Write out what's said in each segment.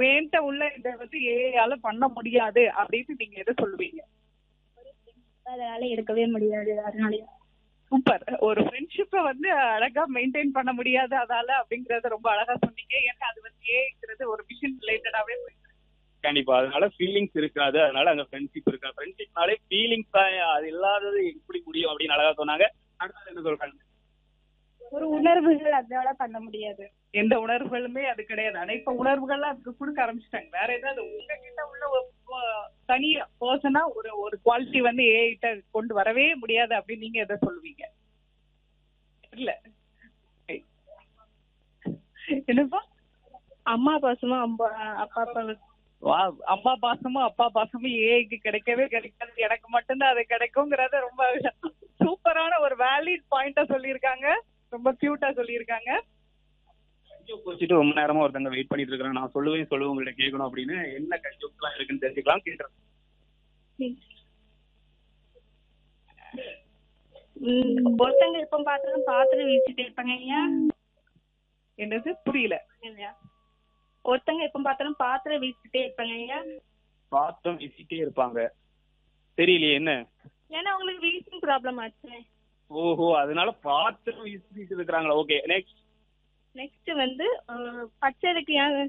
வேண்ட உள்ள இதை வந்து ஏஐயால பண்ண முடியாது அப்படின்னு நீங்க எதை சொல்லுவீங்க அதனால எடுக்கவே முடியாது அதனாலயும் சூப்பர் ஒரு ஃப்ரெண்ட்ஷிப்பை வந்து அழகா மெயின்டைன் பண்ண முடியாது அதால அப்படிங்கறத ரொம்ப அழகா சொன்னீங்க ஏன்னா அது வந்து ஏங்கிறது ஒரு மிஷின் ரிலேட்டடாவே கண்டிப்பா அதனால ஃபீலிங்ஸ் இருக்காது அதனால அங்க ஃப்ரெண்ட்ஷிப் இருக்கு ஃப்ரெண்ட்ஷிப்னாலே ஃபீலிங்ஸ் அது இல்லாதது எப்படி முடியும் அப்படின்னு அழகா சொன்னாங்க அடுத்தது என்ன சொல்றாங்க ஒரு உணர்வுகள் அதனால பண்ண முடியாது எந்த உணர்வுகளுமே அது கிடையாது ஆனா இப்ப உணர்வுகள்லாம் அதுக்கு கொடுக்க ஆரம்பிச்சிட்டாங்க வேற ஏதாவது உங்ககிட்ட உள்ள ஒரு ப- தனி பர்சனா ஒரு ஒரு குவாலிட்டி வந்து ஏஐட்ட கொண்டு வரவே முடியாது அப்படின்னு நீங்க எதை சொல்லுவீங்க இல்ல என்னப்பா அம்மா பாசமா அம்மா அப்பா அப்பா வா அம்மா பாசமும் அப்பா பாசமும் ஏஐக்கு கிடைக்கவே கிடைக்காது எனக்கு மட்டும்தான் அது கிடைக்குங்கிறத ரொம்ப சூப்பரான ஒரு வேலிட் பாயிண்டா சொல்லியிருக்காங்க ரொம்ப கியூட்டா சொல்லியிருக்காங்க கஞ்சோக் வச்சுட்டு ரொம்ப நேரமா ஒருத்தங்க வெயிட் பண்ணிட்டு இருக்காங்க நான் சொல்லுவேன் சொல்லுவேன் உங்கள்ட்ட கேட்கணும் அப்படின்னு என்ன கஞ்சோக்லாம் இருக்குன்னு தெரிஞ்சுக்கலாம் கேட்டுறேன் உம் ஒருத்தங்க எப்ப பார்த்தாலும் பாத்திரம் வீசிட்டே இருப்பாங்க ஐயா என்னது புரியல இல்லையா ஒருத்தங்க எப்ப பார்த்தாலும் பாத்திரம் வீசிட்டே இருப்பாங்க ஐயா பாத்திரம் வீசிட்டே இருப்பாங்க தெரியலையே என்ன ஏன்னா அவங்களுக்கு வீசிங் ப்ராப்ளம் ஆச்சு ஓஹோ அதனால பாத்திரம் வீசிட்டு இருக்கிறாங்களா ஓகே நெக்ஸ்ட் நெக்ஸ்ட் வந்து அஹ், பச்சை இருக்கு ஏன்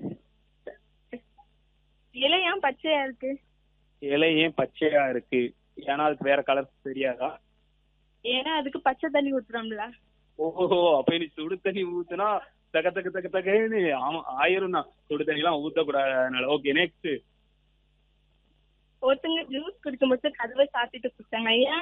இலை ஏன் பச்சையா இருக்கு இலை ஏன் பச்சையா இருக்கு ஏன்னா அதுக்கு வேற கலர் தெரியாதா ஏன்னா அதுக்கு பச்சை தண்ணி ஊத்துறோம்ல ஓஹோ அப்ப நீ சுடு தண்ணி ஊத்துனா தக தக தக தகன்னு ஆமா ஆயிரம் தான் சுடு தண்ணி எல்லாம் ஊத்தக்கூடாது அதனால ஓகே நெக்ஸ்ட் ஒருத்தங்க ஜூஸ் குடிக்கும்போது கதவை சாத்திட்டு குடிச்சாங்க ஐயா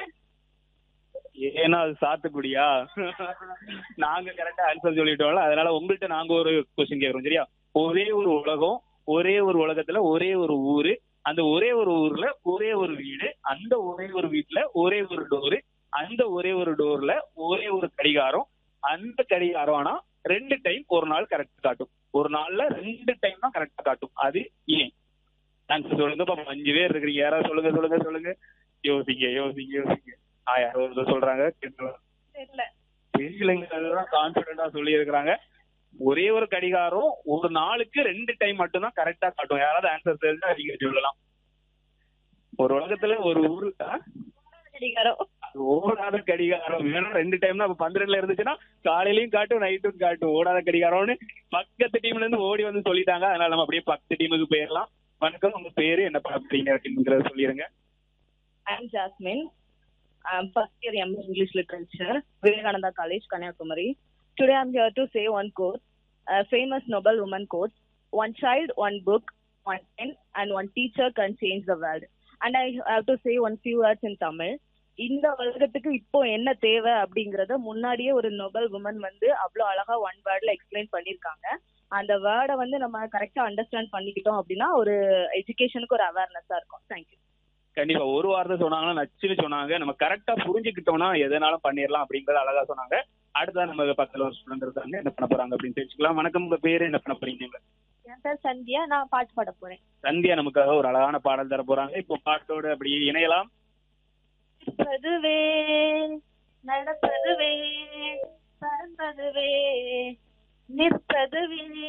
ஏன்னா அது சாத்துக்குடியா நாங்க கரெக்டா ஆன்சர் சொல்லிட்டோம்ல அதனால உங்கள்ட்ட நாங்க ஒரு கொஸ்டின் கேக்குறோம் சரியா ஒரே ஒரு உலகம் ஒரே ஒரு உலகத்துல ஒரே ஒரு ஊரு அந்த ஒரே ஒரு ஊர்ல ஒரே ஒரு வீடு அந்த ஒரே ஒரு வீட்டுல ஒரே ஒரு டோரு அந்த ஒரே ஒரு டோர்ல ஒரே ஒரு கடிகாரம் அந்த கடிகாரம் ஆனா ரெண்டு டைம் ஒரு நாள் கரெக்ட் காட்டும் ஒரு நாள்ல ரெண்டு டைம் தான் கரெக்டா காட்டும் அது ஏன் ஆன்சர் சொல்லுங்க பாப்போம் அஞ்சு பேர் இருக்கிறீங்க யாராவது சொல்லுங்க சொல்லுங்க சொல்லுங்க யோசிங்க யோசிங்க யோசிங்க ஆ யாரோ ஒருத்தர் சொல்றாங்க கேட்டுக்கலாம் தெரியல தெரியலங்கிறதுதான் கான்பிடண்டா சொல்லி இருக்கிறாங்க ஒரே ஒரு கடிகாரம் ஒரு நாளுக்கு ரெண்டு டைம் மட்டும்தான் கரெக்டா காட்டும் யாராவது ஆன்சர் தெரிஞ்சா நீங்க சொல்லலாம் ஒரு உலகத்துல ஒரு ஊரு ஆ? கடிகாரம் அது ஓடாத கடிகாரம் வேணா ரெண்டு டைம்னா அப்ப பன்னிரெண்டுல இருந்துச்சுன்னா காலையிலயும் காட்டும் நைட்டும் காட்டும் ஓடாத கடிகாரம்னு பக்கத்து டீம்ல இருந்து ஓடி வந்து சொல்லிட்டாங்க அதனால நம்ம அப்படியே பக்கத்து டீமுக்கு போயிடலாம் வணக்கம் உங்க பேரு என்ன பாக்குறீங்க அப்படிங்கறத சொல்லிருங்க I'm Jasmine. I'm first year MA English Literature, Vivekananda College, Kanyakumari. Today I'm here to say one quote, a famous Nobel woman quote, one child, one book, one pen, and one teacher can change the world. And I have to say one few words in Tamil. இந்த உலகத்துக்கு இப்போ என்ன தேவை அப்படிங்கறத முன்னாடியே ஒரு Nobel woman வந்து அவ்வளவு அழகா ஒன் வேர்ட்ல எக்ஸ்பிளைன் பண்ணிருக்காங்க அந்த வேர்டை வந்து நம்ம கரெக்டா அண்டர்ஸ்டாண்ட் பண்ணிக்கிட்டோம் அப்படின்னா ஒரு எஜுகேஷனுக்கு ஒரு அவேர்னஸா இருக்கும் தேங்க்யூ கண்டிப்பா ஒரு வார்த்தை சொன்னாங்கன்னா நச்சுன்னு சொன்னாங்க நம்ம கரெக்டா புரிஞ்சுக்கிட்டோம்னா எதனாலும் பண்ணிடலாம் அப்படிங்கறத அழகா சொன்னாங்க அடுத்ததான் நம்ம பக்கத்துல ஒரு ஸ்டூடெண்ட் இருக்காங்க என்ன பண்ண போறாங்க அப்படின்னு தெரிஞ்சுக்கலாம் வணக்கம் உங்க பேரு என்ன பண்ண போறீங்க என் பேர் சந்தியா நான் பாட்டு பாட போறேன் சந்தியா நமக்காக ஒரு அழகான பாடல் தர போறாங்க இப்போ பாட்டோட அப்படி இணையலாம் நிற்பதுவே நடப்பதுவே பறப்பதுவே நிற்பதுவே